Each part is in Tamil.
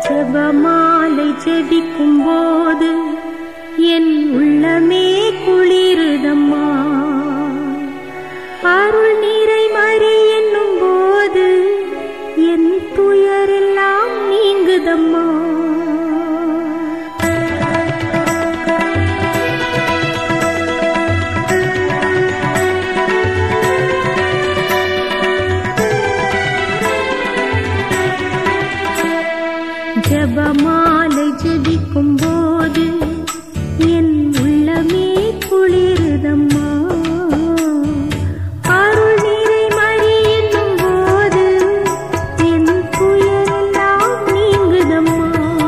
ஜெபமாலை ஜெபிக்கும் போது என் உள்ளமே குளிருதம்மா அருள் நீரை மறி என்னும் போது என் துயரெல்லாம் நீங்குதம்மா ஜெபமாலை ஜெபிக்கும் போது என் உள்ளமே குளிருதம்மா அருள் நீரை மறி என்னும் போது என் துயரெல்லாம் நீங்குதம்மா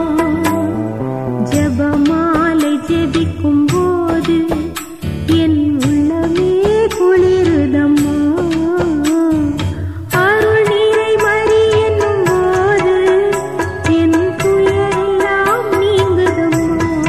ஜெபமாலை ஜெபிக்கும் போது என் உள்ளமே குளிருதம்மா அருள் நீரை மறி என்னும் போது என் துயரெல்லாம் நீங்குதம்மா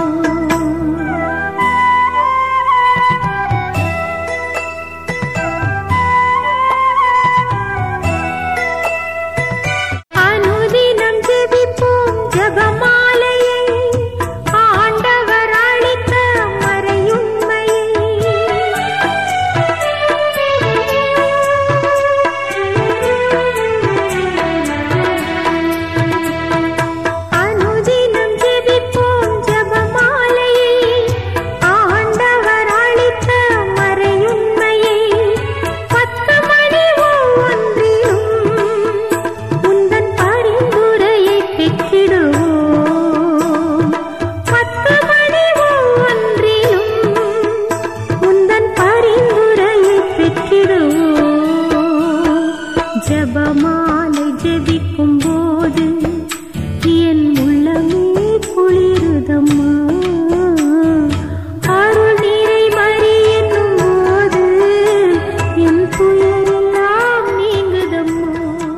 அனுதினம் ஜெபிப்போம் ஜெபமாலையை ஆண்டவர் அளித்த மறையுண்மையை அனுதினம் ஜெபிப்போம் ஜெபமாலையை ஆண்டவர் அளித்த மறையுண்மையை பத்து மணி ஒவ்வொன்றிலும் உந்தன் பரிந்துரையை பெற்றிடுவோம் பத்து மணி ஒவ்வொன்றிலும் உந்தன் பரிந்துரையை பெற்றிடுவோம் ஜெபமாலை ஜெபிக்கும் போது என் உள்ளமே குளிருதம்மா அருள் நீரை மறி என்னும் போது என் துயரெல்லாம் நீங்குதம்மா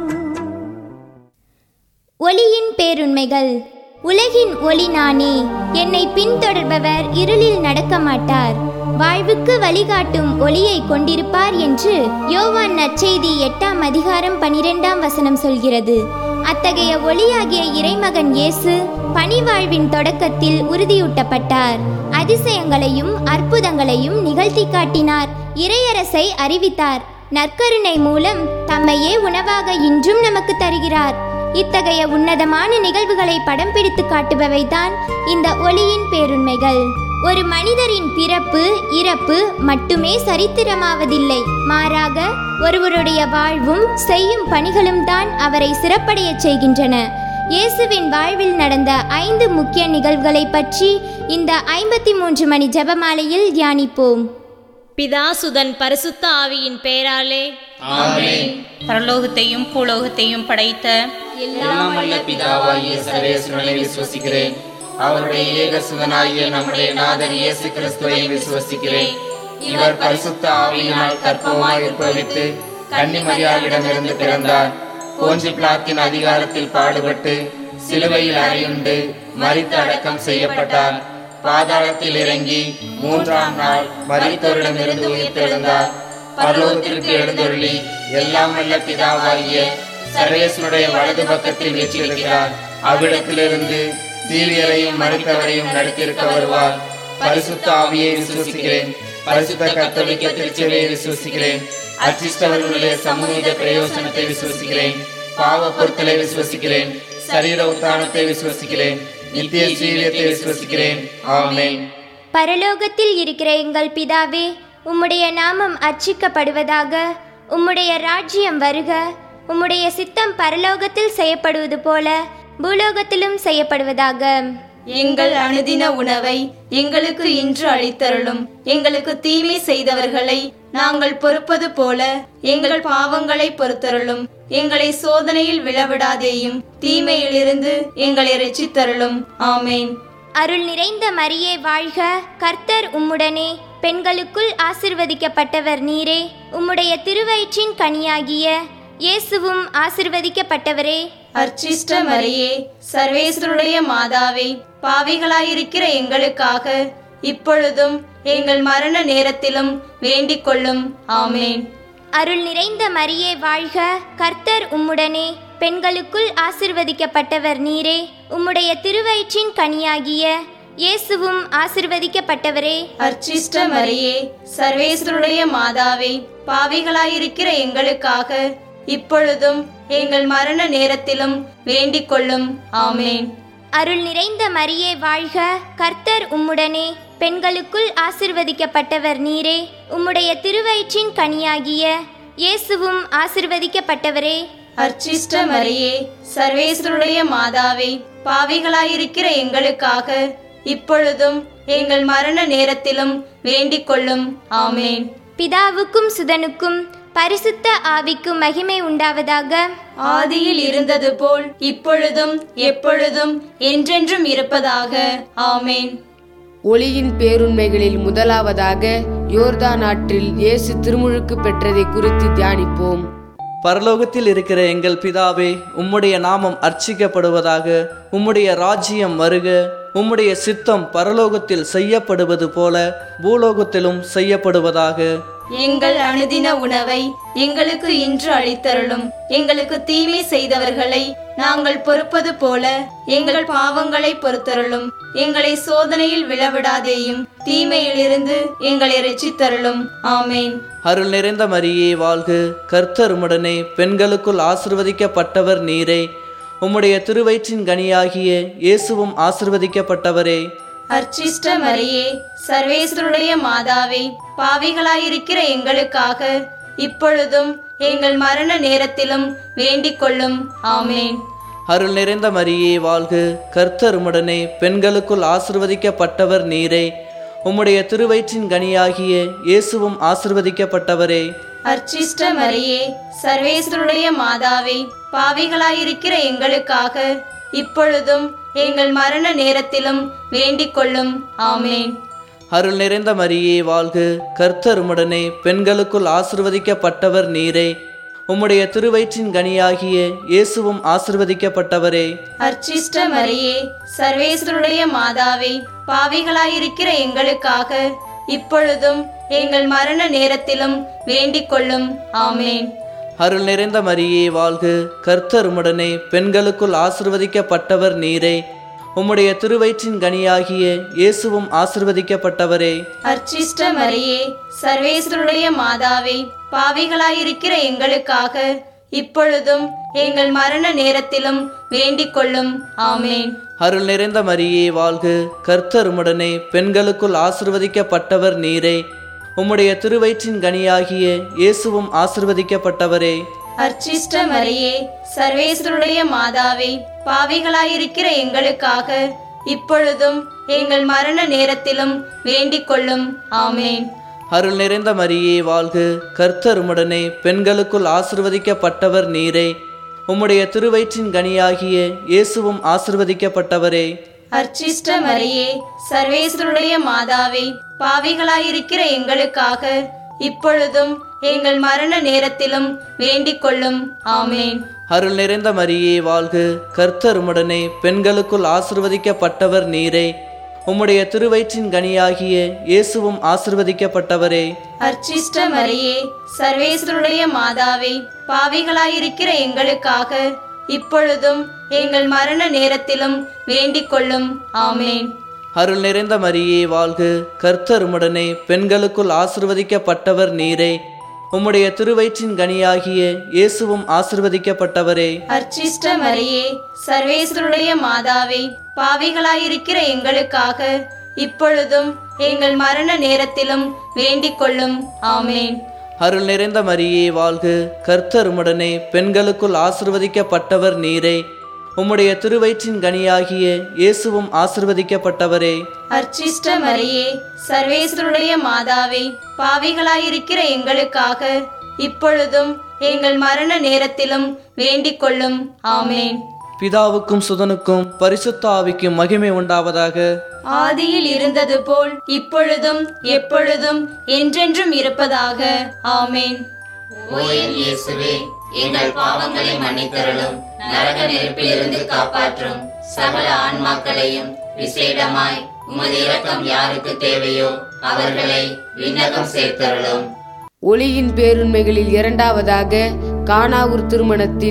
ஒளியின் பேருண்மைகள் உலகின் ஒளி நானே என்னை பின்தொடர்பவர் இருளில் நடக்க மாட்டார் வாழ்வுக்கு வழிகாட்டும் ஒளியை கொண்டிருப்பார் என்று யோவான் நற்செய்தி எட்டாம் அதிகாரம் பனிரெண்டாம் வசனம் சொல்கிறது அத்தகைய ஒளியாகிய இறைமகன் இயேசு பணிவாழ்வின் தொடக்கத்தில் உறுதியூட்டப்பட்டார் அதிசயங்களையும் அற்புதங்களையும் நிகழ்த்தி காட்டினார் இறையரசை அறிவித்தார் நற்கருணை மூலம் தம்மையே உணவாக இன்றும் நமக்கு தருகிறார் இத்தகைய உன்னதமான நிகழ்வுகளை படம் பிடித்து காட்டுபவைதான் இந்த ஒளியின் பேருண்மைகள் ஒரு மனிதரின் பிறப்பு இறப்பு மட்டுமே சரித்திரமாவதில்லை மாறாக ஒருவருடைய வாழ்வும் செய்யும் பணிகளும் தான் அவரை சிறப்படையச் செய்கின்றன இயேசுவின் வாழ்வில் நடந்த ஐந்து முக்கிய நிகழ்வுகளை பற்றி இந்த ஐம்பத்தி மூன்று மணி ஜெபமாலையில் தியானிப்போம் பிதாசுதன் பரிசுத்த ஆவியின் பெயராலே பரலோகத்தையும் பூலோகத்தையும் படைத்த எல்லாம் வல்ல பிதாவாகிய சர்வேஸ்வரனை விசுவசிக்கிறேன் அவருடைய ஏக சுதனாகிய நம்முடைய நாதர் இயேசு கிறிஸ்துவை விசுவசிக்கிறேன் இவர் பரிசுத்த ஆவியினால் கற்பமாய் உற்பவித்து கன்னிமரியாவிடமிருந்து பிறந்தார் போஞ்சி பிளாக்கின் அதிகாரத்தில் பாடுபட்டு சிலுவையில் அறையுண்டு மரித்து அடக்கம் செய்யப்பட்டார் பாதாளத்தில் இறங்கி மூன்றாம் நாள் மரித்தோரிடமிருந்து உயிர்த்தெழுந்தார் பரலோகத்திற்கு எழுந்தருளி எல்லாம் வல்ல பிதாவாகிய சர்வேசனுடைய வலது பக்கத்தில் வீற்றிருக்கிறார் அவ்விடத்திலிருந்து சீரியரையும் மறுத்தவரையும் நடத்தியிருக்க வருவார் பரிசுத்த ஆவியை விசுவசிக்கிறேன் பரிசுத்த கத்தோலிக்க திருச்சபையை விசுவசிக்கிறேன் அச்சிஷ்டவர்களுடைய சமூக பிரயோசனத்தை விசுவசிக்கிறேன் பாவ பொருட்களை விசுவசிக்கிறேன் சரீர உத்தானத்தை விசுவசிக்கிறேன் நித்திய ஜீவியத்தை விசுவசிக்கிறேன் ஆமென் பரலோகத்தில் இருக்கிற எங்கள் பிதாவே உம்முடைய நாமம் அர்ச்சிக்கப்படுவதாக உம்முடைய ராஜ்யம் வருக உம்முடைய சித்தம் பரலோகத்தில் செய்யப்படுவது போல பூலோகத்திலும் செய்யப்படுவதாக எங்கள் அனுதின உணவை எங்களுக்கு இன்று அளித்தருளும் எங்களுக்கு தீமை செய்தவர்களை நாங்கள் பொறுப்பது போல எங்கள் பாவங்களை பொறுத்தருளும் எங்களை சோதனையில் விழவிடாதேயும் தீமையிலிருந்து எங்களை ரட்சித்தருளும் ஆமேன் அருள் நிறைந்த மரியே வாழ்க கர்த்தர் உம்முடனே பெண்களுக்குள் ஆசிர்வதிக்கப்பட்டவர் நீரே உம்முடைய திருவயிற்றின் கனியாகிய இயேசுவும் ஆசிர்வதிக்கப்பட்டவரே அர்ச்சிஷ்ட மரியே சர்வேஸ்வருடைய மாதாவே பாவிகளாயிருக்கிற எங்களுக்காக இப்பொழுதும் எங்கள் மரண நேரத்திலும் வேண்டிக் கொள்ளும் ஆமேன் அருள் நிறைந்த மரியே வாழ்க கர்த்தர் உம்முடனே பெண்களுக்குள் ஆசிர்வதிக்கப்பட்டவர் நீரே உம்முடைய திருவயிற்றின் கனியாகிய இயேசுவும் ஆசிர்வதிக்கப்பட்டவரே அர்ச்சிஷ்ட மரியே சர்வேஸ்வருடைய மாதாவே பாவிகளாயிருக்கிற எங்களுக்காக இப்பொழுதும் எங்கள் மரண நேரத்திலும் வேண்டிக் கொள்ளும் ஆமேன் அருள் நிறைந்த மரியே வாழ்க கர்த்தர் உம்முடனே பெண்களுக்குள் ஆசிர்வதிக்கப்பட்டவர் நீரே உம்முடைய திருவயிற்றின் கனியாகிய இயேசுவும் ஆசிர்வதிக்கப்பட்டவரே அர்ச்சிஷ்ட மரியே சர்வேஸ்வருடைய மாதாவே பாவிகளாயிருக்கிற எங்களுக்காக இப்பொழுதும் எங்கள் மரண நேரத்திலும் வேண்டிக் கொள்ளும் ஆமேன் பிதாவுக்கும் சுதனுக்கும் பரிசுத்த ஆவிக்கும் மகிமை உண்டாவதாக ஆதியில் இருந்தது போல் இப்பொழுதும் எப்பொழுதும் என்றென்றும் இருப்பதாக ஆமேன் ஒளியின் பேருண்மைகளில் முதலாவதாக யோர்தான் ஆற்றில் இயேசு திருமுழுக்கு பெற்றதை குறித்து தியானிப்போம் பரலோகத்தில் இருக்கிற எங்கள் பிதாவே உம்முடைய நாமம் அர்ச்சிக்கப்படுவதாக உம்முடைய ராஜ்யம் வருக உம்முடைய சித்தம் பரலோகத்தில் செய்யப்படுவது போல பூலோகத்திலும் செய்யப்படுவதாக எங்கள் அனுதின உணவை எங்களுக்கு இன்று அளித்தருளும் எங்களுக்கு தீமை செய்தவர்களை நாங்கள் பொறுப்பது போல எங்கள் பாவங்களை பொறுத்தருளும் எங்களை சோதனையில் விழவிடாதேயும் தீமையிலிருந்து எங்களை ரட்சித்தருளும் ஆமேன் அருள் நிறைந்த மரியே வாழ்க கர்த்தர் உம்முடனே பெண்களுக்குள் ஆசிர்வதிக்கப்பட்டவர் நீரே உம்முடைய திருவயிற்றின் கனியாகிய இயேசுவும் ஆசிர்வதிக்கப்பட்டவரே அர்ச்சிஷ்ட மரியே சர்வேஸ்வருடைய மாதாவே பாவிகளாயிருக்கிற எங்களுக்காக இப்பொழுதும் எங்கள் மரண நேரத்திலும் வேண்டிக் கொள்ளும் ஆமேன் அருள் நிறைந்த மரியே வாழ்க கர்த்தர் உம்முடனே பெண்களுக்குள் ஆசிர்வதிக்கப்பட்டவர் நீரே உம்முடைய திருவயிற்றின் கனியாகிய இயேசுவும் ஆசிர்வதிக்கப்பட்டவரே அர்ச்சிஷ்ட மரியே சர்வேஸ்வருடைய மாதாவே பாவிகளாயிருக்கிற எங்களுக்காக இப்பொழுதும் எங்கள் மரண நேரத்திலும் வேண்டிக் கொள்ளும் ஆமேன் அருள் நிறைந்த மரியே வாழ்க கர்த்தர் உம்முடனே பெண்களுக்குள் ஆசிர்வதிக்கப்பட்டவர் நீரே உம்முடைய திருவயிற்றின் கனியாகிய இயேசுவும் ஆசிர்வதிக்கப்பட்டவரே அர்ச்சிஷ்ட மரியே சர்வேஸ்வருடைய மாதாவே பாவிகளாயிருக்கிற எங்களுக்காக இப்பொழுதும் எங்கள் மரண நேரத்திலும் வேண்டிக் கொள்ளும் ஆமேன் அருள் நிறைந்த மரியே வாழ்க கர்த்தர் உம்முடனே பெண்களுக்குள் ஆசிர்வதிக்கப்பட்டவர் நீரே உம்முடைய திருவயிற்றின் கனியாகிய இயேசுவும் ஆசிர்வதிக்கப்பட்டவரே அர்ச்சிஷ்ட மரியே சர்வேஸ்வருடைய மாதாவே பாவிகளாயிருக்கிற எங்களுக்காக இப்பொழுதும் எங்கள் மரண நேரத்திலும் வேண்டிக் கொள்ளும் ஆமேன் அருள் நிறைந்த மரியே வாழ்க கர்த்தர் உம்முடனே பெண்களுக்குள் ஆசிர்வதிக்கப்பட்டவர் நீரே உம்முடைய திருவயிற்றின் கனியாகிய இயேசுவும் ஆசிர்வதிக்கப்பட்டவரே அர்ச்சிஷ்ட மரியே சர்வேஸ்வருடைய மாதாவே பாவிகளாயிருக்கிற எங்களுக்காக இப்பொழுதும் எங்கள் மரண நேரத்திலும் வேண்டிக் கொள்ளும் ஆமேன் அருள் நிறைந்த மரியே வாழ்க கர்த்தர் உம்முடனே பெண்களுக்குள் ஆசிர்வதிக்கப்பட்டவர் நீரே உம்முடைய திருவயிற்றின் கனியாகிய இயேசுவும் ஆசிர்வதிக்கப்பட்டவரே அர்ச்சிஷ்ட மரியே சர்வேஸ்வருடைய மாதாவே பாவிகளாயிருக்கிற எங்களுக்காக இப்பொழுதும் எங்கள் மரண நேரத்திலும் வேண்டிக் கொள்ளும் ஆமேன் அருள் நிறைந்த மரியே வாழ்க கர்த்தர் உம்முடனே பெண்களுக்குள் ஆசிர்வதிக்கப்பட்டவர் நீரே உம்முடைய திருவயிற்றின் கனியாகிய இயேசுவும் ஆசிர்வதிக்கப்பட்டவரே அர்ச்சிஷ்ட மரியே சர்வேஸ்வருடைய மாதாவே பாவிகளாயிருக்கிற எங்களுக்காக இப்பொழுதும் எங்கள் மரண நேரத்திலும் வேண்டிக் கொள்ளும் ஆமேன் அருள் நிறைந்த மரியே வாழ்க கர்த்தர் உம்முடனே பெண்களுக்குள் ஆசிர்வதிக்கப்பட்டவர் நீரே உம்முடைய திருவயிற்றின் கனியாகிய இயேசுவும் ஆசிர்வதிக்கப்பட்டவரே அர்ச்சிஷ்ட மரியே சர்வேஸ்வருடைய மாதாவே பாவிகளாயிருக்கிற எங்களுக்காக இப்பொழுதும் எங்கள் மரண நேரத்திலும் வேண்டிக் கொள்ளும் ஆமேன் அருள் நிறைந்த மரியே வாழ்க கர்த்தர் உம்முடனே பெண்களுக்குள் ஆசிர்வதிக்கப்பட்டவர் நீரே உம்முடைய திருவயிற்றின் கனியாகிய இயேசுவும் ஆசிர்வதிக்கப்பட்டவரே அர்ச்சிஷ்ட மரியே சர்வேஸ்வருடைய மாதாவே பாவிகளாயிருக்கிற எங்களுக்காக இப்பொழுதும் எங்கள் மரண நேரத்திலும் வேண்டிக் கொள்ளும் ஆமேன் பிதாவுக்கும் சுதனுக்கும் பரிசுத்த ஆவிக்கும் மகிமை உண்டாவதாக ஆதியில் இருந்தது போல் இப்பொழுதும் எப்பொழுதும் என்றென்றும் இருப்பதாக ஆமேன் ஓ என் இயேசுவே எங்கள் பாவங்களை மன்னித்தருளும் நரக நெருப்பிலிருந்து காப்பாற்றும் சகல ஆன்மாக்களையும் விசேடமாய் உமது இரக்கம் யாருக்கு தேவையோ அவர்களை விண்ணகம் சேர்த்தருளும் ஒளியின் பேருண்மைகளில் இரண்டாவதாக கானாவூர் திருமணத்தில்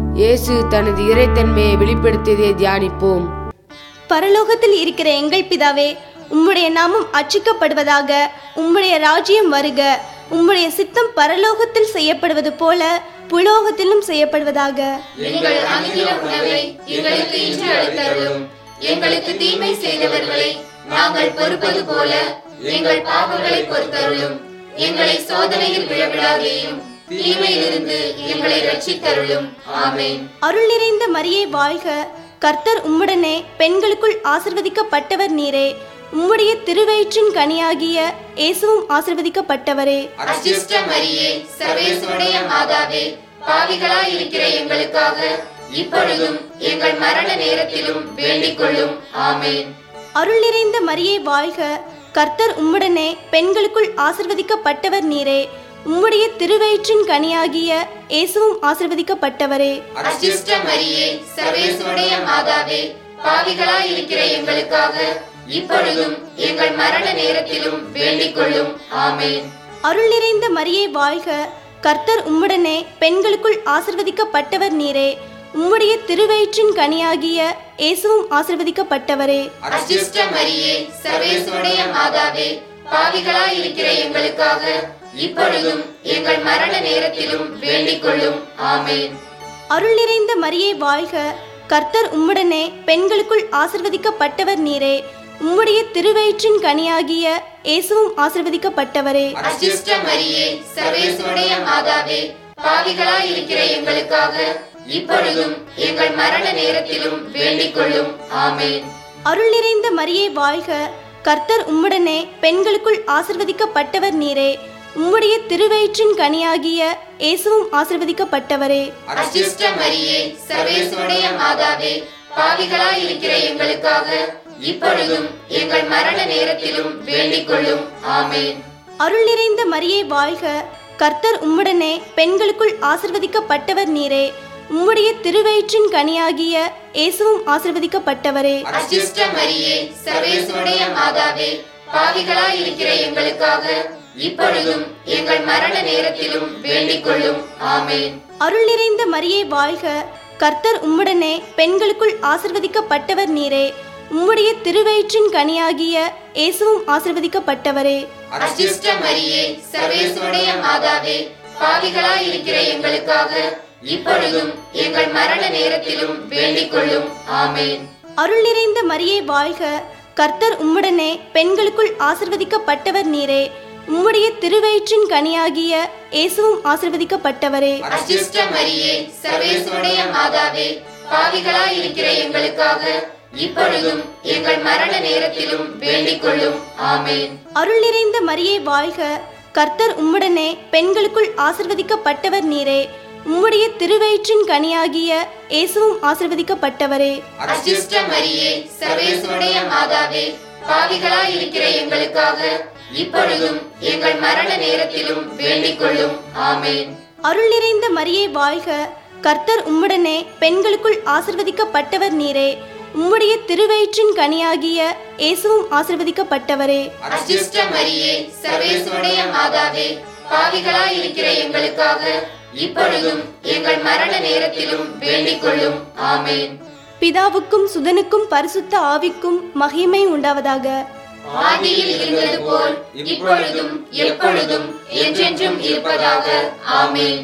இயேசு தனது இறைத்தன்மையை வெளிப்படுத்தியதை தியானிப்போம் பரலோகத்தில் இருக்கிற எங்கள் பிதாவே உம்முடைய நாமம் அர்ச்சிக்கப்படுவதாக உம்முடைய ராஜ்யம் வருக உம்முடைய சித்தம் பரலோகத்தில் செய்யப்படுவது போல புலோகத்திலும் செய்யப்படுவதாக எங்கள் அனுதின உணவை எங்களுக்கு இன்று அளித்தருளும் எங்களுக்கு தீமை செய்தவர்களை நாங்கள் பொறுப்பது போல எங்கள் பாவங்களை பொறுத்தருளும் எங்களை சோதனையில் விழவிடாதேயும் தீமையிலிருந்து எங்களை ரட்சித்தருளும் ஆமென் அருள் நிறைந்த மரியே வாழ்க கர்த்தர் உம்முடனே பெண்களுக்குள் ஆசிர்வதிக்கப்பட்டவர் நீரே உம்முடைய திருவயிற்றின் கனியாகிய இயேசுவும் ஆசிர்வதிக்கப்பட்டவரே அச்சிஷ்ட மரியே சர்வேசுடைய மாதாவே பாவிகளாய் இருக்கிற எங்களுக்காக இப்பொழுதும் எங்கள் மரண நேரத்திலும் வேண்டிக் கொள்ளும் ஆமென் அருள் நிறைந்த மரியே வாழ்க கர்த்தர் உம்முடனே பெண்களுக்குள் ஆசிர்வதிக்கப்பட்டவர் நீரே உம்முடைய திருவயிற்றின் கனியாகிய இயேசுவும் ஆசிர்வதிக்கப்பட்டவரே அச்சிஷ்ட மரியே சர்வேசுடைய மாதாவே பாவிகளாய் இருக்கிற எங்களுக்காக இப்பொழுதும் எங்கள் மரண நேரத்திலும் வேண்டிக் கொள்ளும் ஆமென் அருள் நிறைந்த மரியே வாழ்க கர்த்தர் உம்முடனே பெண்களுக்குள் ஆசிர்வதிக்கப்பட்டவர் நீரே உம்முடைய திருவயிற்றின் கனியாகிய இயேசுவும் ஆசிர்வதிக்கப்பட்டவரே அச்சிஷ்ட மரியே சர்வேசுடைய மாதாவே பாவிகளாய் இருக்கிற எங்களுக்காக இப்பொழுதும் எங்கள் மரண நேரத்திலும் வேண்டிக் கொள்ளும் ஆமென் அருள் நிறைந்த மரியே வாழ்க கர்த்தர் உம்முடனே பெண்களுக்குள் ஆசிர்வதிக்கப்பட்டவர் நீரே உம்முடைய திருவயிற்றின் கனியாகிய இயேசுவும் ஆசிர்வதிக்கப்பட்டவரே அச்சிஷ்ட மரியே சர்வேசுடைய மாதாவே பாவிகளாய் இருக்கிற எங்களுக்காக இப்பொழுதும் எங்கள் மரண நேரத்திலும் வேண்டிக் கொள்ளும் ஆமென் அருள் நிறைந்த மரியே வாழ்க கர்த்தர் உம்முடனே பெண்களுக்குள் ஆசிர்வதிக்கப்பட்டவர் நீரே உம்முடைய திருவயிற்றின் கனியாகிய இயேசுவும் ஆசிர்வதிக்கப்பட்டவரே அச்சிஷ்ட மரியே சர்வேசுடைய மாதாவே பாவிகளாய் இருக்கிற எங்களுக்காக இப்பொழுதும் எங்கள் மரண நேரத்திலும் வேண்டிக் கொள்ளும் ஆமென் அருள் நிறைந்த மரியே வாழ்க கர்த்தர் உம்முடனே பெண்களுக்குள் ஆசிர்வதிக்கப்பட்டவர் நீரே உம்முடைய திருவயிற்றின் கனியாகிய இயேசுவும் ஆசிர்வதிக்கப்பட்டவரே அச்சிஷ்ட மரியே சர்வேசுடைய மாதாவே பாவிகளாய் இருக்கிற எங்களுக்காக இப்பொழுதும் எங்கள் மரண நேரத்திலும் வேண்டிக் கொள்ளும் ஆமென் அருள் நிறைந்த மரியே வாழ்க கர்த்தர் உம்முடனே பெண்களுக்குள் ஆசிர்வதிக்கப்பட்டவர் நீரே உம்முடைய திருவயிற்றின் கனியாகிய இயேசுவும் ஆசிர்வதிக்கப்பட்டவரே அச்சிஷ்ட மரியே சர்வேசுடைய மாதாவே பாவிகளாய் இருக்கிற எங்களுக்காக இப்பொழுதும் எங்கள் மரண நேரத்திலும் வேண்டிக் கொள்ளும் ஆமென் அருள் நிறைந்த மரியே வாழ்க கர்த்தர் உம்முடனே பெண்களுக்குள் ஆசிர்வதிக்கப்பட்டவர் நீரே உம்முடைய திருவயிற்றின் கனியாகிய இயேசுவும் ஆசிர்வதிக்கப்பட்டவரே அச்சிஷ்ட மரியே சர்வேசுடைய மாதாவே பாவிகளாய் இருக்கிற எங்களுக்காக இப்பொழுதும் எங்கள் மரண நேரத்திலும் வேண்டிக் கொள்ளும் ஆமென் அருள் நிறைந்த மரியே வாழ்க கர்த்தர் உம்முடனே பெண்களுக்குள் ஆசிர்வதிக்கப்பட்டவர் நீரே உம்முடைய திருவயிற்றின் கனியாகிய இயேசுவும் ஆசிர்வதிக்கப்பட்டவரே அச்சிஷ்ட மரியே சர்வேசுடைய மாதாவே பாவிகளாய் இருக்கிற எங்களுக்காக இப்பொழுதும் எங்கள் மரண நேரத்திலும் வேண்டிக் கொள்ளும் ஆமென் அருள் நிறைந்த மரியே வாழ்க கர்த்தர் உம்முடனே பெண்களுக்குள் ஆசிர்வதிக்கப்பட்டவர் நீரே உம்முடைய திருவயிற்றின் கனியாகிய இயேசுவும் ஆசிர்வதிக்கப்பட்டவரே அச்சிஷ்ட மரியே சர்வேசுடைய மாதாவே பாவிகளாய் இருக்கிற எங்களுக்காக இப்பொழுதும் எங்கள் மரண நேரத்திலும் வேண்டிக் கொள்ளும் ஆமென் பிதாவுக்கும் சுதனுக்கும் பரிசுத்த ஆவிக்கும் மகிமை உண்டாவதாக ஆதியில் இருந்தது போல் இப்பொழுதும் எப்பொழுதும் என்றென்றும் இருப்பதாக ஆமென்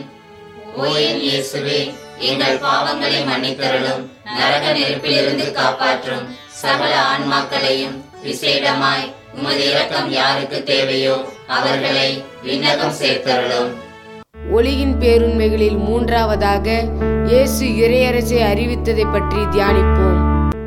ஓ என் இயேசுவே எங்கள் பாவங்களை மன்னித்தருளும் நரக நெருப்பிலிருந்து காப்பாற்றும் சகல ஆன்மாக்களையும் விசேடமாய் உமது இரக்கம் யாருக்கு தேவையோ அவர்களை விண்ணகம் சேர்த்தருளும் ஒளியின் பேருண்மைகளில் மூன்றாவதாக இயேசு இறையரசை அறிவித்ததை பற்றி தியானிப்போம்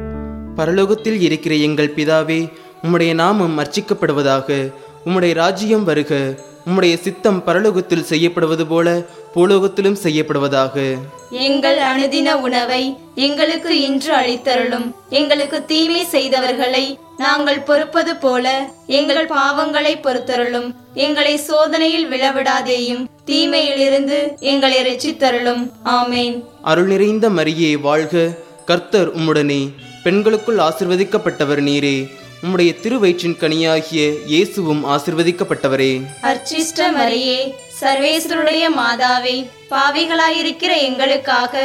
பரலோகத்தில் இருக்கிற எங்கள் பிதாவே உம்முடைய நாமம் அர்ச்சிக்கப்படுவதாக உம்முடைய ராஜ்யம் வருக உம்முடைய சித்தம் பரலோகத்தில் செய்யப்படுவது போல பூலோகத்திலும் செய்யப்படுவதாக எங்கள் அனுதின உணவை எங்களுக்கு இன்று அளித்தருளும் எங்களுக்கு தீமை செய்தவர்களை நாங்கள் பொறுப்பது போல எங்கள் பாவங்களை பொறுத்தருளும் எங்களை சோதனையில் விழவிடாதேயும் தீமையிலிருந்து எங்களை ரட்சித்தருளும் ஆமேன் அருள் நிறைந்த மரியே வாழ்க கர்த்தர் உம்முடனே பெண்களுக்குள் ஆசிர்வதிக்கப்பட்டவர் நீரே உம்முடைய திருவயிற்றின் கனியாகிய இயேசுவும் ஆசிர்வதிக்கப்பட்டவரே அர்ச்சிஷ்ட மரியே சர்வேஸ்வருடைய மாதாவே பாவிகளாயிருக்கிற எங்களுக்காக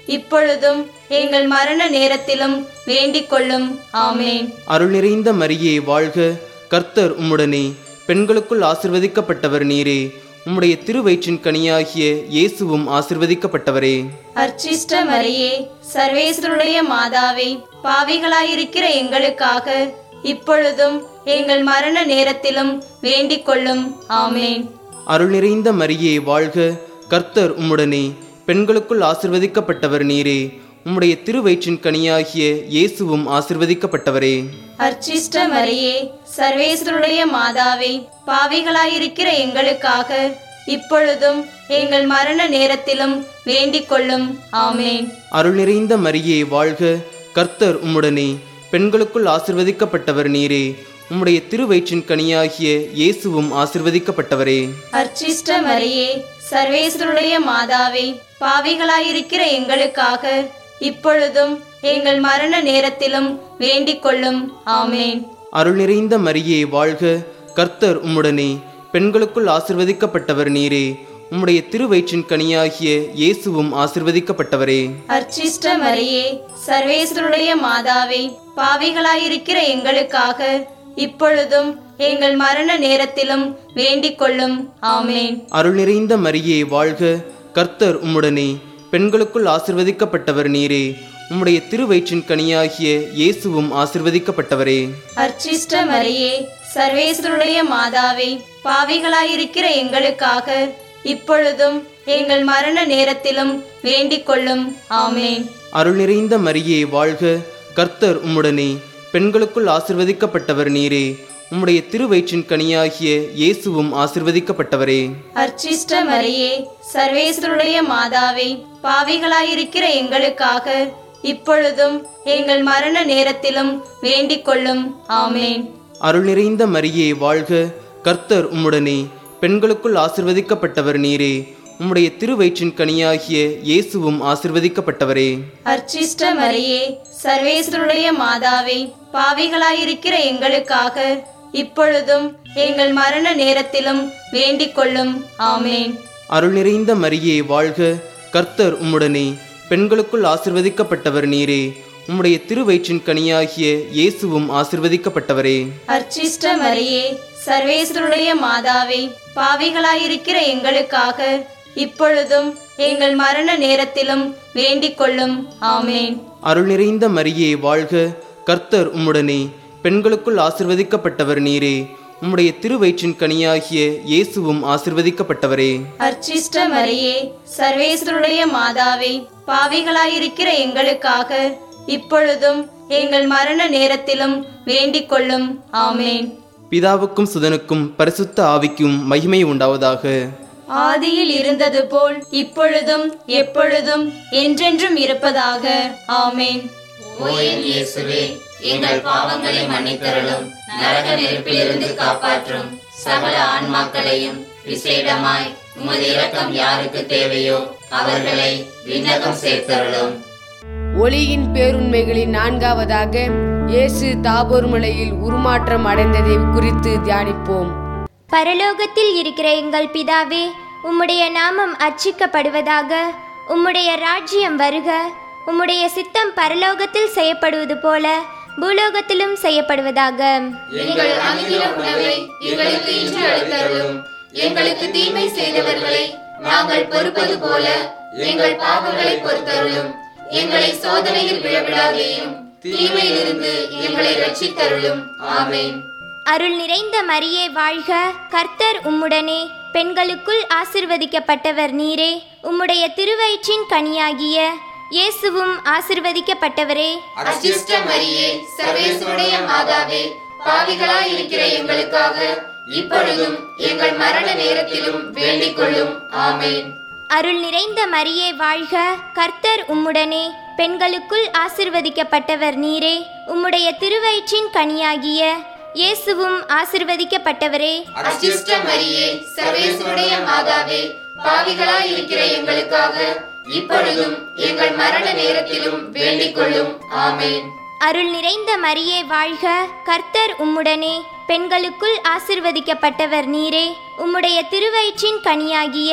இப்பொழுதும் எங்கள் மரண நேரத்திலும் வேண்டிக் கொள்ளும் ஆமேன் அருள் நிறைந்த மரியே வாழ்க கர்த்தர் உம்முடனே பெண்களுக்குள் ஆசிர்வதிக்கப்பட்டவர் நீரே உம்முடைய திருவயிற்றின் கனியாகிய இயேசுவும் ஆசிர்வதிக்கப்பட்டவரே அர்ச்சிஷ்ட மரியே சர்வேஸ்வருடைய மாதாவே பாவிகளாயிருக்கிற எங்களுக்காக இப்பொழுதும் எங்கள் மரண நேரத்திலும் வேண்டிக் கொள்ளும் ஆமேன் அருள் நிறைந்த மரியே வாழ்க கர்த்தர் உம்முடனே பெண்களுக்குள் ஆசிர்வதிக்கப்பட்டவர் நீரே உம்முடைய திருவயிற்றின் கனியாகிய இயேசுவும் ஆசிர்வதிக்கப்பட்டவரே அர்ச்சிஷ்ட மரியே சர்வேஸ்வருடைய மாதாவே பாவிகளாயிருக்கிற எங்களுக்காக இப்பொழுதும் எங்கள் மரண நேரத்திலும் வேண்டிக் கொள்ளும் ஆமேன் அருள் நிறைந்த மரியே வாழ்க கர்த்தர் உம்முடனே பெண்களுக்குள் ஆசிர்வதிக்கப்பட்டவர் நீரே உம்முடைய திருவயிற்றின் கனியாகிய இயேசுவும் ஆசிர்வதிக்கப்பட்டவரே அர்ச்சிஷ்ட மரியே சர்வேஸ்வருடைய மாதாவே பாவிகளாயிருக்கிற எங்களுக்காக இப்பொழுதும் எங்கள் மரண நேரத்திலும் வேண்டிக் கொள்ளும் ஆமேன் அருள் நிறைந்த மரியே வாழ்க கர்த்தர் உம்முடனே பெண்களுக்குள் ஆசிர்வதிக்கப்பட்டவர் நீரே உம்முடைய திருவயிற்றின் கனியாகிய இயேசுவும் ஆசிர்வதிக்கப்பட்டவரே அர்ச்சிஷ்ட மரியே சர்வேஸ்வருடைய மாதாவே பாவிகளாயிருக்கிற எங்களுக்காக இப்பொழுதும் எங்கள் மரண நேரத்திலும் வேண்டிக் கொள்ளும் ஆமேன் அருள் நிறைந்த மரியே வாழ்க கர்த்தர் உம்முடனே பெண்களுக்குள் ஆசிர்வதிக்கப்பட்டவர் நீரே உம்முடைய திருவயிற்றின் கனியாகிய இயேசுவும் ஆசிர்வதிக்கப்பட்டவரே அர்ச்சிஷ்ட மரியே சர்வேஸ்வருடைய மாதாவே பாவிகளாயிருக்கிற எங்களுக்காக இப்பொழுதும் எங்கள் மரண நேரத்திலும் வேண்டிக் கொள்ளும் ஆமேன் அருள் நிறைந்த மரியே வாழ்க கர்த்தர் உம்முடனே பெண்களுக்குள் ஆசிர்வதிக்கப்பட்டவர் நீரே உம்முடைய திருவயிற்றின் கனியாகிய இயேசுவும் ஆசிர்வதிக்கப்பட்டவரே அர்ச்சிஷ்ட மரியே சர்வேஸ்வருடைய மாதாவே பாவிகளாயிருக்கிற எங்களுக்காக இப்பொழுதும் எங்கள் மரண நேரத்திலும் வேண்டிக் கொள்ளும் ஆமேன் அருள் நிறைந்த மரியே வாழ்க கர்த்தர் உம்முடனே பெண்களுக்குள் ஆசிர்வதிக்கப்பட்டவர் நீரே உம்முடைய திருவயிற்றின் கனியாகிய இயேசுவும் ஆசிர்வதிக்கப்பட்டவரே அர்ச்சிஷ்ட மரியே சர்வேஸ்வருடைய மாதாவே பாவிகளாயிருக்கிற எங்களுக்காக இப்பொழுதும் எங்கள் மரண நேரத்திலும் வேண்டிக் கொள்ளும் ஆமேன் அருள் நிறைந்த மரியே வாழ்க கர்த்தர் உம்முடனே பெண்களுக்குள் ஆசிர்வதிக்கப்பட்டவர் நீரே உம்முடைய திருவயிற்றின் கனியாகிய இயேசுவும் ஆசிர்வதிக்கப்பட்டவரே அர்ச்சிஷ்ட மரியே சர்வேஸ்வருடைய மாதாவே பாவிகளாயிருக்கிற எங்களுக்காக இப்பொழுதும் எங்கள் மரண நேரத்திலும் வேண்டிக் கொள்ளும் ஆமேன் அருள் நிறைந்த மரியே வாழ்க கர்த்தர் உம்முடனே பெண்களுக்குள் ஆசிர்வதிக்கப்பட்டவர் நீரே உம்முடைய திருவயிற்றின் கனியாகிய இயேசுவும் ஆசிர்வதிக்கப்பட்டவரே அர்ச்சிஷ்ட மரியே சர்வேஸ்வருடைய மாதாவே பாவிகளாயிருக்கிற எங்களுக்காக இப்பொழுதும் எங்கள் மரண நேரத்திலும் வேண்டிக் கொள்ளும் ஆமேன் பிதாவுக்கும் சுதனுக்கும் பரிசுத்த ஆவிக்கும் மகிமை உண்டாவதாக ஆதியில் இருந்தது போல் இப்பொழுதும் எப்பொழுதும் என்றென்றும் இருப்பதாக ஆமேன் ஓ என் இயேசுவே எங்கள் பாவங்களை மன்னித்தருளும் நரக நெருப்பிலிருந்து காப்பாற்றும் சகல ஆன்மாக்களையும் விசேடமாய் உமது இரக்கம் யாருக்கு தேவையோ அவர்களை விண்ணகம் சேர்த்தருளும் ஒளியின் பேருண்மைகளின் நான்காவதாக இயேசு தாபோர் மலையில் உருமாற்றம் அடைந்ததை குறித்து தியானிப்போம் பரலோகத்தில் இருக்கிற எங்கள் பிதாவே உம்முடைய நாமம் அர்ச்சிக்கப்படுவதாக உம்முடைய ராஜ்யம் வருக உம்முடைய சித்தம் பரலோகத்தில் செய்யப்படுவது போல பூலோகத்திலும் செய்யப்படுவதாக எங்கள் அனுதின உணவை எங்களுக்கு இன்று அளித்தருளும் எங்களுக்கு தீமை செய்தவர்களை நாங்கள் பொறுப்பது போல எங்கள் பாவங்களை பொறுத்தருளும் எங்களை சோதனையில் விழவிடாதேயும் தீமையிலிருந்து எங்களை ரட்சித்தருளும் ஆமென் அருள் நிறைந்த மரியே வாழ்க கர்த்தர் உம்முடனே பெண்களுக்குள் ஆசிர்வதிக்கப்பட்டவர் நீரே உம்முடைய திருவயிற்றின் கனியாகிய இயேசுவும் ஆசிர்வதிக்கப்பட்டவரே அச்சிஷ்ட மரியே சர்வேசுடைய மாதாவே பாவிகளாய் இருக்கிற எங்களுக்காக இப்பொழுதும் எங்கள் மரண நேரத்திலும் வேண்டிக் கொள்ளும் ஆமென் அருள் நிறைந்த மரியே வாழ்க கர்த்தர் உம்முடனே பெண்களுக்குள் ஆசிர்வதிக்கப்பட்டவர் நீரே உம்முடைய திருவயிற்றின் கனியாகிய இயேசுவும் ஆசிர்வதிக்கப்பட்டவரே அச்சிஷ்ட மரியே சர்வேசுடைய மாதாவே பாவிகளாய் இருக்கிற எங்களுக்காக இப்பொழுதும் எங்கள் மரண நேரத்திலும் வேண்டிக் கொள்ளும் ஆமென் அருள் நிறைந்த மரியே வாழ்க கர்த்தர் உம்முடனே பெண்களுக்குள் ஆசிர்வதிக்கப்பட்டவர் நீரே உம்முடைய திருவயிற்றின் கனியாகிய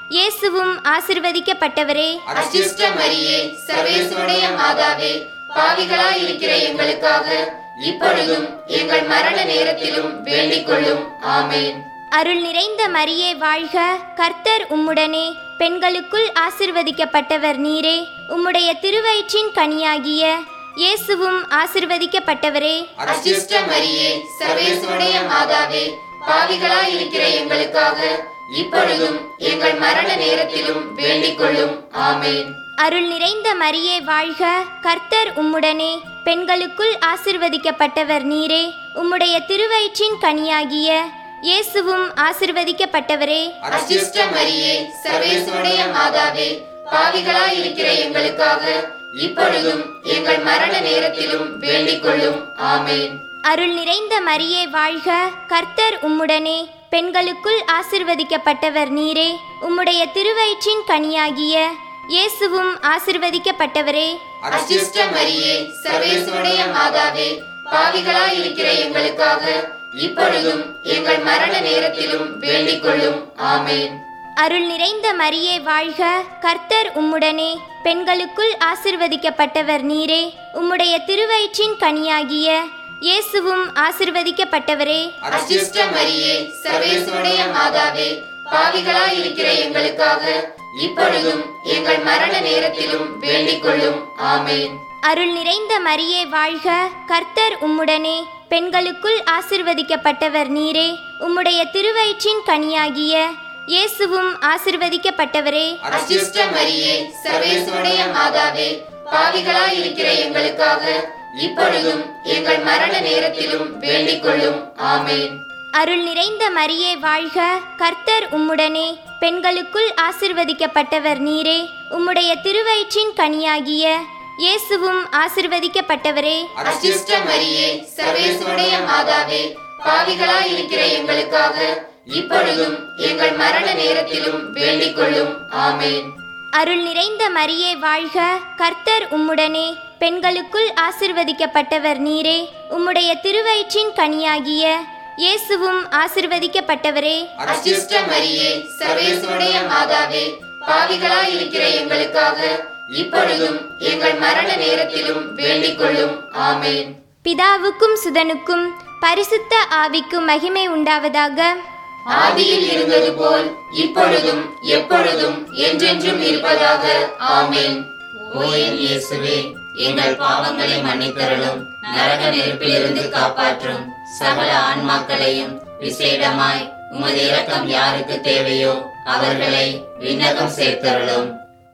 இயேசுவும் ஆசிர்வதிக்கப்பட்டவரே அச்சிஷ்ட மரியே சர்வேசுடைய மாதாவே பாவிகளாய் இருக்கிற எங்களுக்காக இப்பொழுதும் எங்கள் மரண நேரத்திலும் வேண்டிக் கொள்ளும் ஆமேன் அருள் நிறைந்த மரியே வாழ்க கர்த்தர் உம்முடனே பெண்களுக்குள் ஆசிர்வதிக்கப்பட்டவர் நீரே உம்முடைய திருவயிற்றின் கனியாகிய இயேசுவும் ஆசிர்வதிக்கப்பட்டவரே அச்சிஷ்ட மரியே சர்வேசுடைய மாதாவே பாவிகளாய் இருக்கிற எங்களுக்காக இப்பொழுதும் எங்கள் மரண நேரத்திலும் வேண்டிக் கொள்ளும் ஆமேன் அருள் நிறைந்த மரியே வாழ்க கர்த்தர் உம்முடனே பெண்களுக்குள் ஆசிர்வதிக்கப்பட்டவர் நீரே உம்முடைய திருவயிற்றின் கனியாகிய இயேசுவும் ஆசிர்வதிக்கப்பட்டவரே அச்சிஷ்ட மரியே சர்வேசுடைய மாதாவே பாவிகளாய் இருக்கிற எங்களுக்காக இப்பொழுதும் எங்கள் மரண நேரத்திலும் வேண்டிக் கொள்ளும் ஆமேன் அருள் நிறைந்த மரியே வாழ்க கர்த்தர் உம்முடனே பெண்களுக்குள் ஆசிர்வதிக்கப்பட்டவர் நீரே உம்முடைய திருவயிற்றின் கனியாகிய இயேசுவும் ஆசிர்வதிக்கப்பட்டவரே அச்சிஷ்ட மரியே சர்வேசுடைய மாதாவே பாவிகளாய் இருக்கிற எங்களுக்காக இப்பொழுதும் எங்கள் மரண நேரத்திலும் வேண்டிக் கொள்ளும் ஆமேன் அருள் நிறைந்த மரியே வாழ்க கர்த்தர் உம்முடனே பெண்களுக்குள் ஆசிர்வதிக்கப்பட்டவர் நீரே உம்முடைய திருவயிற்றின் கனியாகிய இயேசுவும் ஆசிர்வதிக்கப்பட்டவரே அச்சிஷ்ட மரியே சர்வேசுடைய மாதாவே பாவிகளாய் இருக்கிற எங்களுக்காக இப்பொழுதும் எங்கள் மரண நேரத்திலும் வேண்டிக் கொள்ளும் ஆமேன் அருள் நிறைந்த மரியே வாழ்க கர்த்தர் உம்முடனே பெண்களுக்குள் ஆசிர்வதிக்கப்பட்டவர் நீரே உம்முடைய திருவயிற்றின் கனியாகிய இயேசுவும் ஆசிர்வதிக்கப்பட்டவரே அச்சிஷ்ட மரியே சர்வேசுடைய மாதாவே பாவிகளாய் இருக்கிற எங்களுக்காக இப்பொழுதும் எங்கள் மரண நேரத்திலும் வேண்டிக் கொள்ளும் ஆமேன் அருள் நிறைந்த மரியே வாழ்க கர்த்தர் உம்முடனே பெண்களுக்குள் ஆசிர்வதிக்கப்பட்டவர் நீரே உம்முடைய திருவயிற்றின் கனியாகிய இயேசுவும் ஆசிர்வதிக்கப்பட்டவரே அச்சிஷ்ட மரியே சர்வேசுடைய மாதாவே பாவிகளாய் இருக்கிற எங்களுக்காக இப்பொழுதும் எங்கள் மரண நேரத்திலும் வேண்டிக் கொள்ளும் ஆமேன் அருள் நிறைந்த மரியே வாழ்க கர்த்தர் உம்முடனே பெண்களுக்குள் ஆசிர்வதிக்கப்பட்டவர் நீரே உம்முடைய திருவயிற்றின் கனியாகிய இயேசுவும் ஆசிர்வதிக்கப்பட்டவரே அச்சிஷ்ட மரியே சர்வேசுடைய மாதாவே பாவிகளாய் இருக்கிற எங்களுக்காக இப்பொழுதும் எங்கள் மரண நேரத்திலும் வேண்டிக் கொள்ளும் ஆமேன் பிதாவுக்கும் சுதனுக்கும் பரிசுத்த ஆவிக்கும் மகிமை உண்டாவதாக ஆதியில் இருந்தது போல் இப்பொழுதும் எப்பொழுதும் என்றென்றும் இருப்பதாக ஆமேன் ஓ என் இயேசுவே எங்கள் பாவங்களை மன்னித்தருளும் நரக நெருப்பிலிருந்து காப்பாற்றும் சகல ஆன்மாக்களையும் விசேடமாய் உமது இரக்கம் யாருக்கு தேவையோ அவர்களை விண்ணகம் சேர்த்தருளும்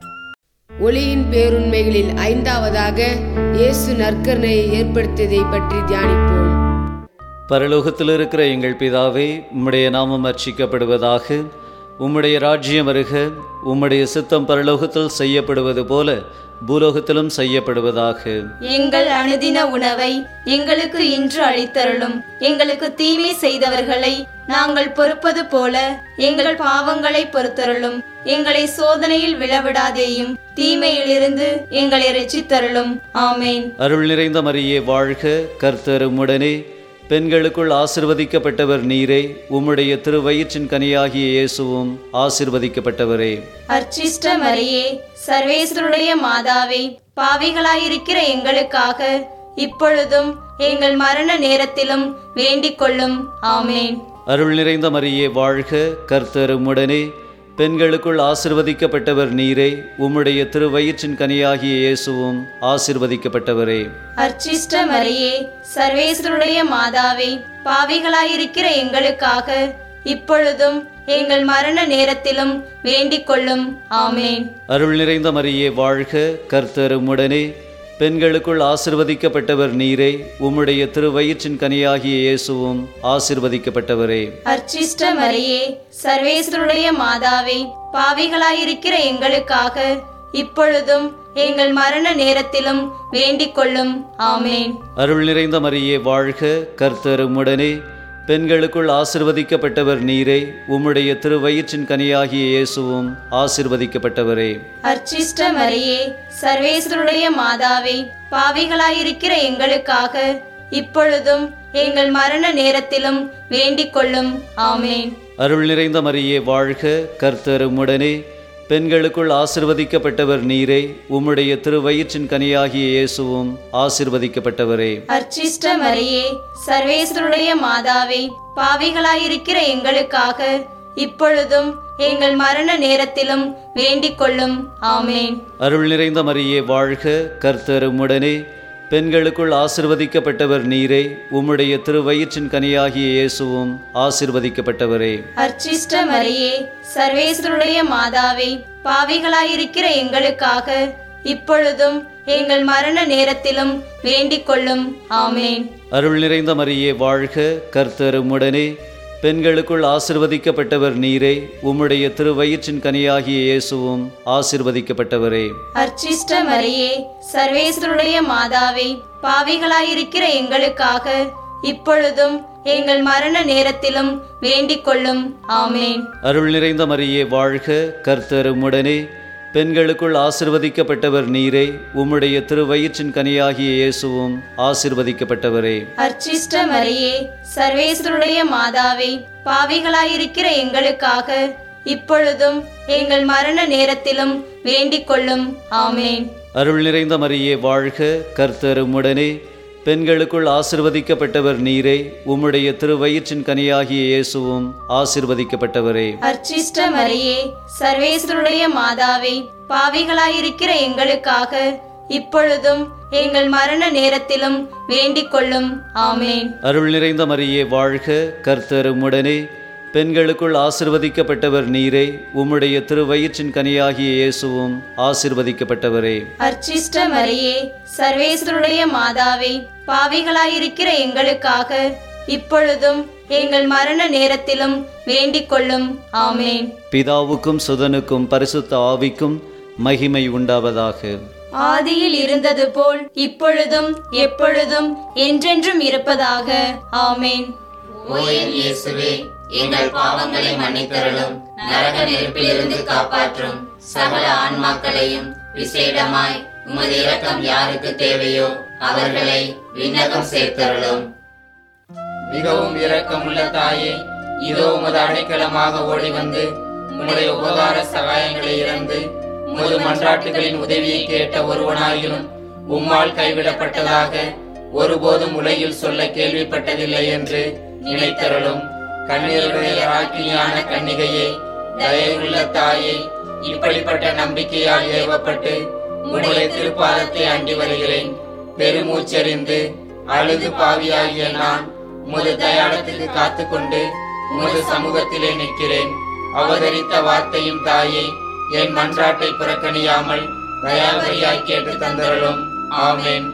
ஒளியின் பேருண்மைகளில் ஐந்தாவதாக இயேசு நற்கருணையை ஏற்படுத்தியதை பற்றி தியானிப்போம் பரலோகத்தில் இருக்கிற எங்கள் பிதாவே உம்முடைய நாமம் அர்ச்சிக்கப்படுவதாக உம்முடைய ராஜ்யம் வருக உம்முடைய சித்தம் பரலோகத்தில் செய்யப்படுவது போல பூலோகத்திலும் செய்யப்படுவதாக எங்கள் அனுதின உணவை எங்களுக்கு இன்று அளித்தருளும் எங்களுக்கு தீமை செய்தவர்களை நாங்கள் பொறுப்பது போல எங்கள் பாவங்களை பொறுத்தருளும் எங்களை சோதனையில் விழவிடாதேயும் தீமையிலிருந்து எங்களை ரட்சித்தருளும் ஆமேன் அருள் நிறைந்த மரியே வாழ்க கர்த்தர் உம்முடனே பெண்களுக்குள் ஆசிர்வதிக்கப்பட்டவர் நீரே உம்முடைய திருவயிற்றின் கனியாகிய இயேசுவும் ஆசிர்வதிக்கப்பட்டவரே அர்ச்சிஷ்ட மரியே சர்வேஸ்வருடைய மாதாவே பாவிகளாயிருக்கிற எங்களுக்காக இப்பொழுதும் எங்கள் மரண நேரத்திலும் வேண்டிக் கொள்ளும் ஆமேன் அருள் நிறைந்த மரியே வாழ்க கர்த்தர் உம்முடனே பெண்களுக்குள் ஆசிர்வதிக்கப்பட்டவர் நீரே உம்முடைய திருவயிற்றின் கனியாகிய இயேசுவும் ஆசிர்வதிக்கப்பட்டவரே அர்ச்சிஷ்ட மரியே சர்வேஸ்வருடைய மாதாவே பாவிகளாயிருக்கிற எங்களுக்காக இப்பொழுதும் எங்கள் மரண நேரத்திலும் வேண்டிக் கொள்ளும் ஆமேன் அருள் நிறைந்த மரியே வாழ்க கர்த்தர் உம்முடனே பெண்களுக்குள் ஆசிர்வதிக்கப்பட்டவர் நீரே உம்முடைய திருவயிற்றின் கனியாகிய இயேசுவும் ஆசிர்வதிக்கப்பட்டவரே அர்ச்சிஷ்ட மரியே சர்வேஸ்வருடைய மாதாவே பாவிகளாயிருக்கிற எங்களுக்காக இப்பொழுதும் எங்கள் மரண நேரத்திலும் வேண்டிக் கொள்ளும் ஆமேன் அருள் நிறைந்த மரியே வாழ்க கர்த்தர் உம்முடனே பெண்களுக்குள் ஆசிர்வதிக்கப்பட்டவர் நீரே உம்முடைய திருவயிற்றின் கனியாகிய இயேசுவும் ஆசிர்வதிக்கப்பட்டவரே அர்ச்சிஷ்ட மரியே சர்வேஸ்வருடைய மாதாவே பாவிகளாயிருக்கிற எங்களுக்காக இப்பொழுதும் எங்கள் மரண நேரத்திலும் வேண்டிக் கொள்ளும் ஆமேன் அருள் நிறைந்த மரியே வாழ்க கர்த்தர் உம்முடனே பெண்களுக்குள் ஆசிர்வதிக்கப்பட்டவர் நீரே உம்முடைய திருவயிற்றின் கனியாகிய இயேசுவும் ஆசிர்வதிக்கப்பட்டவரே அர்ச்சிஷ்ட மரியே சர்வேஸ்வருடைய மாதாவே பாவிகளாயிருக்கிற எங்களுக்காக இப்பொழுதும் எங்கள் மரண நேரத்திலும் வேண்டிக் கொள்ளும் ஆமேன் அருள் நிறைந்த மரியே வாழ்க கர்த்தர் உம்முடனே பெண்களுக்குள் ஆசிர்வதிக்கப்பட்டவர் நீரே உம்முடைய திருவயிற்றின் கனியாகிய இயேசுவும் ஆசிர்வதிக்கப்பட்டவரே அர்ச்சிஷ்ட மரியே சர்வேஸ்வருடைய மாதாவே பாவிகளாயிருக்கிற எங்களுக்காக இப்பொழுதும் எங்கள் மரண நேரத்திலும் வேண்டிக் கொள்ளும் ஆமேன் அருள் நிறைந்த மரியே வாழ்க கர்த்தர் உம்முடனே பெண்களுக்குள் ஆசிர்வதிக்கப்பட்டவர் நீரே உம்முடைய திருவயிற்றின் கனியாகிய இயேசுவும் ஆசிர்வதிக்கப்பட்டவரே அர்ச்சிஷ்ட மரியே சர்வேஸ்வருடைய மாதாவே பாவிகளாயிருக்கிற எங்களுக்காக இப்பொழுதும் எங்கள் மரண நேரத்திலும் வேண்டிக் கொள்ளும் ஆமேன் அருள் நிறைந்த மரியே வாழ்க கர்த்தர் உம்முடனே பெண்களுக்குள் ஆசிர்வதிக்கப்பட்டவர் நீரே உம்முடைய திருவயிற்றின் கனியாகிய இயேசுவும் ஆசிர்வதிக்கப்பட்டவரே அர்ச்சிஷ்ட மரியே சர்வேஸ்வருடைய மாதாவே பாவிகளாயிருக்கிற எங்களுக்காக இப்பொழுதும் எங்கள் மரண நேரத்திலும் வேண்டிக் கொள்ளும் ஆமேன் அருள் நிறைந்த மரியே வாழ்க கர்த்தர் உம்முடனே பெண்களுக்குள் ஆசிர்வதிக்கப்பட்டவர் நீரே உம்முடைய திருவயிற்றின் கனியாகிய இயேசுவும் ஆசிர்வதிக்கப்பட்டவரே அர்ச்சிஷ்ட மரியே சர்வேஸ்வருடைய மாதாவே பாவிகளாயிருக்கிற எங்களுக்காக இப்பொழுதும் எங்கள் மரண நேரத்திலும் வேண்டிக் கொள்ளும் ஆமேன் அருள் நிறைந்த மரியே வாழ்க கர்த்தர் உம்முடனே பெண்களுக்குள் ஆசிர்வதிக்கப்பட்டவர் நீரே உம்முடைய திருவயிற்றின் கனியாகிய இயேசுவும் ஆசிர்வதிக்கப்பட்டவரே அர்ச்சிஷ்ட மரியே சர்வேஸ்வருடைய மாதாவே பாவிகளாயிருக்கிற எங்களுக்காக இப்பொழுதும் எங்கள் மரண நேரத்திலும் வேண்டிக் கொள்ளும் ஆமேன் பிதாவுக்கும் சுதனுக்கும் பரிசுத்த ஆவிக்கும் மகிமை உண்டாவதாக ஆதியில் இருந்தது போல் இப்பொழுதும் எப்பொழுதும் என்றென்றும் இருப்பதாக ஆமேன் ஓ என் இயேசுவே எங்கள் பாவங்களை மன்னித்தருளும் நரக நெருப்பிலிருந்து காப்பாற்றும் சகல ஆன்மாக்களையும் விசேடமாய் உமது இரக்கம் யாருக்கு தேவையோ அவர்களை விண்ணகம் சேர்த்தருளும் மிகவும் இரக்கமுள்ள தாயே இதோ உமது அடைக்கலமாக ஓடி வந்து உம்முடைய உபகார சகாயங்களை இறந்து உமது மன்றாட்டுகளின் உதவியை கேட்ட ஒருவனாயினும் உம்மால் கைவிடப்பட்டதாக ஒருபோதும் உலகில் சொல்ல கேள்விப்பட்டதில்லை என்று நினைத்தருளும் கண்ணீருடைய ராக்கினியான கன்னிகையே தயவுள்ள தாயே இப்படிப்பட்ட நம்பிக்கையால் ஏவப்பட்டு உம்முடைய திருப்பாதத்தை அண்டி வருகிறேன் பெருமூச்செறிந்து அழுது பாவியாகிய நான் உமது தயாளத்துக்கு காத்துக்கொண்டு உமது சமூகத்திலே நிற்கிறேன் அவதரித்த வார்த்தையும் தாயே என் மன்றாட்டை புறக்கணியாமல் தயாபரியாய் கேட்டு தந்தருளும் ஆமேன்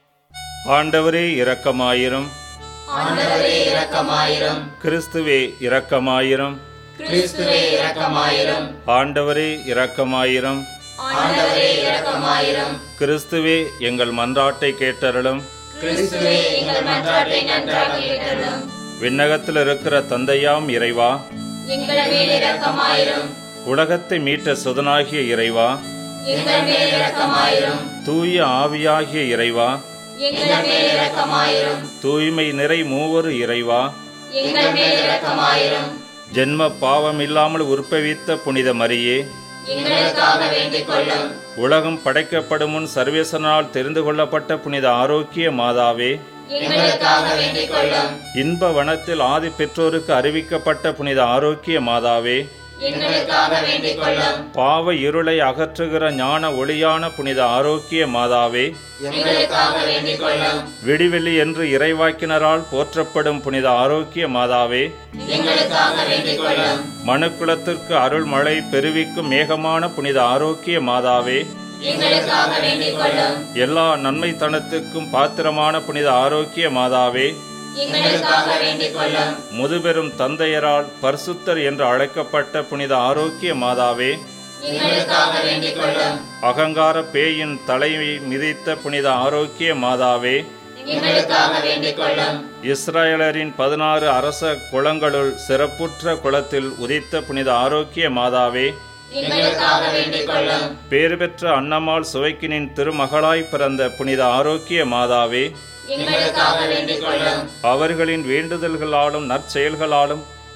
ஆண்டவரே இரக்கமாயிரும் ஆண்டவரே இரக்கமாயிரும் கிறிஸ்துவே இரக்கமாயிரும் கிறிஸ்துவே இரக்கமாயிரும் ஆண்டவரே இரக்கமாயிரும் ஆண்டவரே இரக்கமாயிரும் கிறிஸ்துவே எங்கள் மன்றாட்டை கேட்டருளும் கிறிஸ்துவே எங்கள் மன்றாட்டை நன்றாக கேட்டருளும் விண்ணகத்தில் இருக்கிற தந்தையாம் இறைவா எங்கள் மேல் இரக்கமாயிரும் உலகத்தை மீட்ட சுதனாகிய இறைவா எங்கள் மேல் இரக்கமாயிரும் தூய ஆவியாகிய இறைவா எங்கள் மேல் இரக்கமாயிரும் தூய்மை நிறை மூவரு இறைவா எங்கள் மேல் இரக்கமாயிரும் ஜென்ம பாவமில்லாமல் உற்பவித்த புனித மரியே எங்களுக்காக வேண்டிக் கொள்ளும் உலகம் படைக்கப்படும் முன் சர்வேசனால் தெரிந்து கொள்ளப்பட்ட புனித ஆரோக்கிய மாதாவே எங்களுக்காக வேண்டிக் கொள்ளும் இன்ப வனத்தில் ஆதி பெற்றோருக்கு அறிவிக்கப்பட்ட புனித ஆரோக்கிய மாதாவே எங்களுக்காக வேண்டிக் கொள்ளும் பாவ இருளை அகற்றுகிற ஞான ஒளியான புனித ஆரோக்கிய மாதாவே எங்களுக்காக வேண்டிக் கொள்ளும் விடிவெளி என்று இறைவாக்கினரால் போற்றப்படும் புனித ஆரோக்கிய மாதாவே எங்களுக்காக வேண்டிக் கொள்ளும் மனுக்குலத்திற்கு அருள் மழை பெருவிக்கும் மேகமான புனித ஆரோக்கிய மாதாவே எங்களுக்காக வேண்டிக் கொள்ளும் எல்லா நன்மைத்தனத்துக்கும் பாத்திரமான புனித ஆரோக்கிய மாதாவே எங்களுக்காக வேண்டிக் கொள்ளும் முதுபெரும் தந்தையரால் பரிசுத்தர் என்று அழைக்கப்பட்ட புனித ஆரோக்கிய மாதாவே எங்களுக்காக வேண்டிக் கொள்ளும் அகங்கார பேயின் தலையை மிதித்த புனித ஆரோக்கிய மாதாவே எங்களுக்காக வேண்டிக் கொள்ளும் இஸ்ரேலரின் பதினாறு அரச குளங்களுள் சிறப்புற்ற குளத்தில் உதித்த புனித ஆரோக்கிய மாதாவே எங்களுக்காக வேண்டிக் கொள்ளும் பேறு பெற்ற அன்னமாள் சுவைக்கினின் திருமகளாய் பிறந்த புனித ஆரோக்கிய மாதாவே எங்களுக்காக வேண்டிக் கொள்ளும் அவர்களின் வேண்டுதல்களாலும் நற்செயல்களாலும்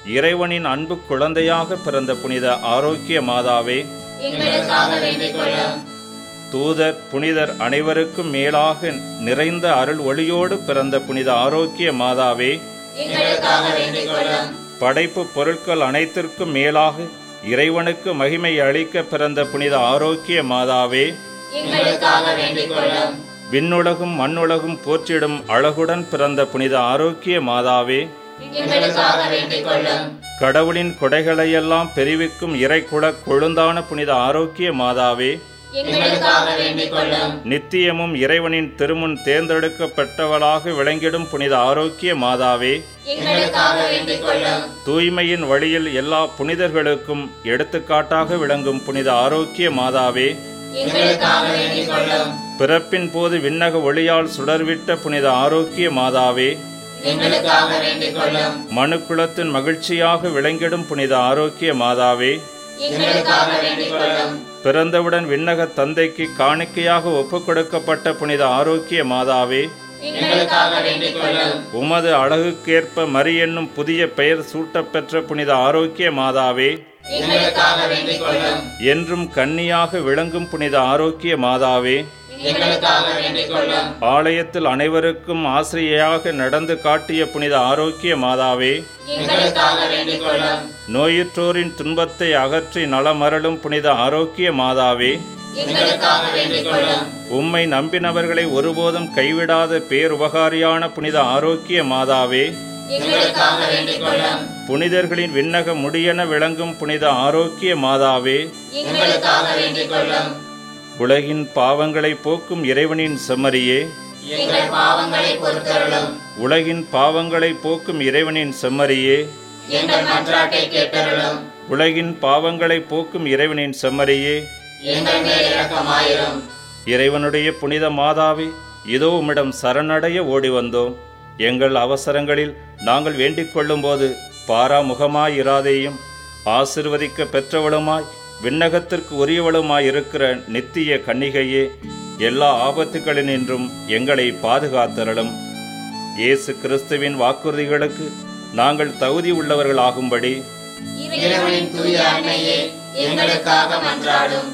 இறைவனின் அன்பு குழந்தையாக பிறந்த புனித ஆரோக்கிய மாதாவே எங்களுக்காக வேண்டிக் கொள்ளும் தூதர் புனிதர் அனைவருக்கும் மேலாக நிறைந்த அருள் ஒளியோடு பிறந்த புனித ஆரோக்கிய மாதாவே எங்களுக்காக வேண்டிக் கொள்ளும் படைப்பு பொருட்கள் அனைத்திற்கும் மேலாக இறைவனுக்கு மகிமை அளிக்க பிறந்த புனித ஆரோக்கிய மாதாவே எங்களுக்காக வேண்டிக் கொள்ளும் விண்ணுலகும் மண்ணுலகும் போற்றிடும் அழகுடன் பிறந்த புனித ஆரோக்கிய மாதாவே எங்களுக்காக வேண்டிக் கொள்ளும் கடவுளின் கொடைகளையெல்லாம் பெருவிக்கும் இறைக்குல கொழுந்தான புனித ஆரோக்கிய மாதாவே எங்களுக்காக வேண்டிக் கொள்ளும் நித்தியமும் இறைவனின் திருமுன் தேர்ந்தெடுக்கப்பட்டவளாக விளங்கிடும் புனித ஆரோக்கிய மாதாவே எங்களுக்காக வேண்டிக் கொள்ளும் தூய்மையின் வழியில் எல்லா புனிதர்களுக்கும் எடுத்துக்காட்டாக விளங்கும் புனித ஆரோக்கிய மாதாவே எங்களுக்காக வேண்டிக் கொள்ளும் பிறப்பின் போது விண்ணக ஒளியால் சுடர்விட்ட புனித ஆரோக்கிய மாதாவே எங்களுக்காக வேண்டிக் கொள்ளும் மனுக்குலத்தின் மகிழ்ச்சியாக விளங்கிடும் புனித ஆரோக்கிய மாதாவே எங்களுக்காக வேண்டிக் கொள்ளும் பிறந்தவுடன் விண்ணக தந்தைக்கு காணிக்கையாக ஒப்புக் கொடுக்கப்பட்ட புனித ஆரோக்கிய மாதாவே எங்களுக்காக வேண்டிக் கொள்ளும் உமது அழகுக்கேற்ப மரி என்னும் புதிய பெயர் சூட்டப்பெற்ற புனித ஆரோக்கிய மாதாவே எங்களுக்காக வேண்டிக் கொள்ளும் என்றும் கன்னியாக விளங்கும் புனித ஆரோக்கிய மாதாவே எங்களுக்காக வேண்டிக் கொள்ளும் ஆலயத்தில் அனைவருக்கும் ஆசிரியையாக நடந்து காட்டிய புனித ஆரோக்கிய மாதாவே எங்களுக்காக வேண்டிக் கொள்ளும் நோயுற்றோரின் துன்பத்தை அகற்றி நலமரலும் புனித ஆரோக்கிய மாதாவே எங்களுக்காக வேண்டிக் கொள்ளும் உம்மை நம்பினவர்களை ஒருபோதும் கைவிடாத பேருபகாரியான புனித ஆரோக்கிய மாதாவே எங்களுக்காக வேண்டிக் கொள்ளும் புனிதர்களின் விண்ணக முடியென விளங்கும் புனித ஆரோக்கிய மாதாவே எங்களுக்காக வேண்டிக் கொள்ளும் உலகின் பாவங்களை போக்கும் இறைவனின் செம்மறியே எங்கள் பாவங்களை பொறுத்தருளும் உலகின் பாவங்களை போக்கும் இறைவனின் செம்மறியே எங்கள் மன்றாட்டை கேட்டருளும் உலகின் பாவங்களை போக்கும் இறைவனின் செம்மறியே எங்கள் மேல் இரக்கமாயிரும் இறைவனுடைய புனித மாதாவே இதோ உம்மிடம் சரணடைய ஓடி வந்தோம் எங்கள் அவசரங்களில் நாங்கள் வேண்டிக் கொள்ளும்போது பாராமுகமாயிராதேயும் ஆசிர்வதிக்க பெற்றவளுமாய் விண்ணகத்திற்கு உரியவளுமாய் இருக்கிற நித்திய கன்னிகையே எல்லா ஆபத்துகளினின்றும் எங்களை பாதுகாத்தரலும் இயேசு கிறிஸ்துவின் வாக்குறுதிகளுக்கு நாங்கள் தகுதி உள்ளவர்களாகும்படி இறைவனின் தூய அன்னையே எங்களுக்காக மன்றாடும்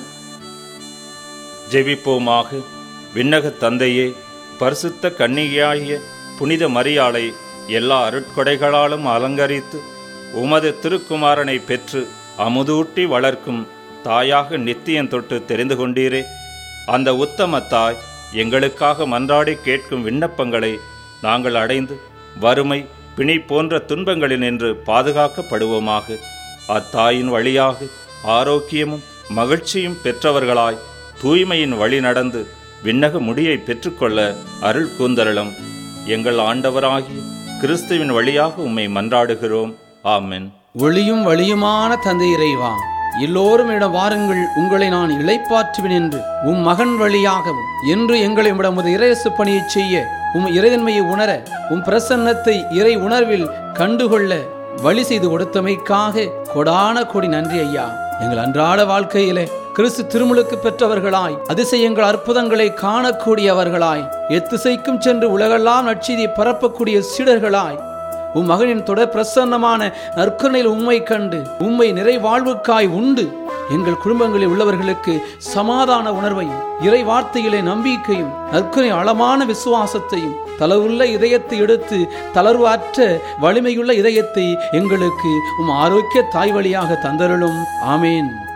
ஜெபிப்போமாக விண்ணக தந்தையே பரிசுத்த கன்னிகையாகிய புனித மரியாளை எல்லா அருட்கொடைகளாலும் அலங்கரித்து உமது திருக்குமாரனை பெற்று அமுதூட்டி வளர்க்கும் தாயாக நித்தியம் தொட்டு தெரிந்து கொண்டீரே அந்த உத்தம தாய் எங்களுக்காக மன்றாடி கேட்கும் விண்ணப்பங்களை நாங்கள் அடைந்து வறுமை பிணி போன்ற துன்பங்களில் நின்று பாதுகாக்கப்படுவோமாக அத்தாயின் வழியாக ஆரோக்கியமும் மகிழ்ச்சியும் பெற்றவர்களாய் தூய்மையின் வழி நடந்து விண்ணக முடியை பெற்றுக்கொள்ள அருள் கூந்தரலும் எங்கள் ஆண்டவராகிய கிறிஸ்துவின் வழியாக உம்மை மன்றாடுகிறோம் ஆமென் ஒளியும் வழியுமான தந்தை இறைவா எல்லோரும் இடம் வாருங்கள் உங்களை நான் இளைப்பாற்றுவேன் என்று உம் மகன் வழியாகவும் என்று எங்களை உமது இறையசு பணியைச் செய்ய உம் இறைதன்மையை உணர உம் பிரசன்னத்தை இறை உணர்வில் கண்டுகொள்ள வழி செய்து கொடுத்தமைக்காக கொடான கொடி நன்றி ஐயா எங்கள் அன்றாட வாழ்க்கையிலே கிறிஸ்து திருமுழுக்கு பெற்றவர்களாய் அதிசயங்கள் அற்புதங்களை காணக்கூடியவர்களாய் எத்திசைக்கும் சென்று உலகெல்லாம் நற்செய்தியை பரப்பக்கூடிய சீடர்களாய் உம் மகனின் தொடர் பிரசன்னமான நற்கனையில் உண்மை கண்டு உண்மை நிறைவாழ்வுக்காய் உண்டு எங்கள் குடும்பங்களில் உள்ளவர்களுக்கு சமாதான உணர்வையும் இறை வார்த்தையிலே நம்பிக்கையும் நற்கனை ஆழமான விசுவாசத்தையும் தளவுள்ள இதயத்தை எடுத்து தளர்வு அற்ற வலிமையுள்ள இதயத்தை எங்களுக்கு உம் ஆரோக்கிய தாய் வழியாக தந்தருளும் ஆமேன்